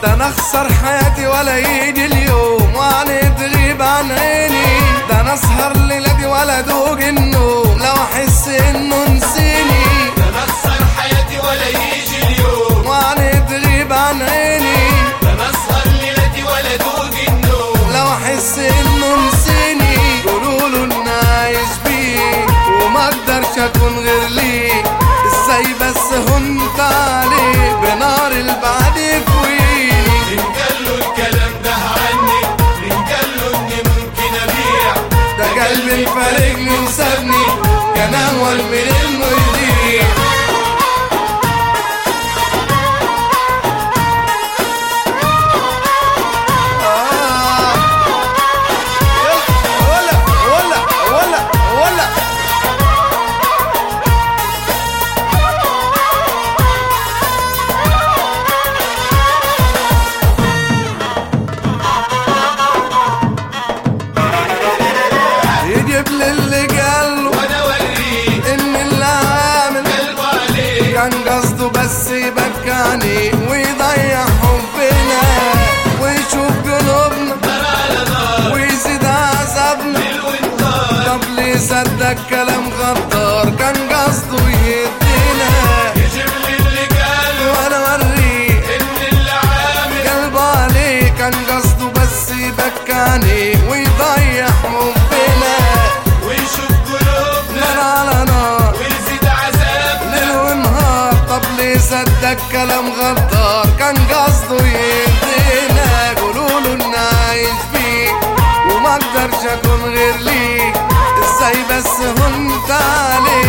ده انا اخسر حياتي ولا يجي اليوم وعني تغيب عن عيني ده انا اسهر ليلتي ولا دوق النوم لو احس انه نسيني انا اخسر حياتي ولا يجي اليوم وعني تغيب عن عيني انا اسهر ليلتي ولا دوق النوم لو احس انه نسيني قولوله اني عايش بيه وما اقدرش اكون غير ليه ازاي بس هنت عليه بنار البعد يكويني إن قال له الكلام ده عني إن قال له إني ممكن أبيع ده قلبي فارقني وسابني كان اول من انه يضيع آه. ولا ولا ولا ولا يجيب لي اللي قاله وأنا أوريه ان اللي عامل قلبه عليه كان قصده بس يبكاني ويضيع حبنا ويشوف قلوبنا نار على نار ويزيد عذابنا ليل ونهار طب ليه صدق كلام غدار كان قصده يهدينا يجيب لي اللي قال وانا اوريه إن اللي عامل قلبه عليه كان قصده بس يبكاني ويضيع حبنا ويشوف قلوبنا نار على نار ويزيد عذابنا ليل ونهار طب ليه صدق كلام غدار كان قصده يهدينا قولوله اني عايش فيه وما اقدرش اكون غير ليك ازاي بس هنت عليك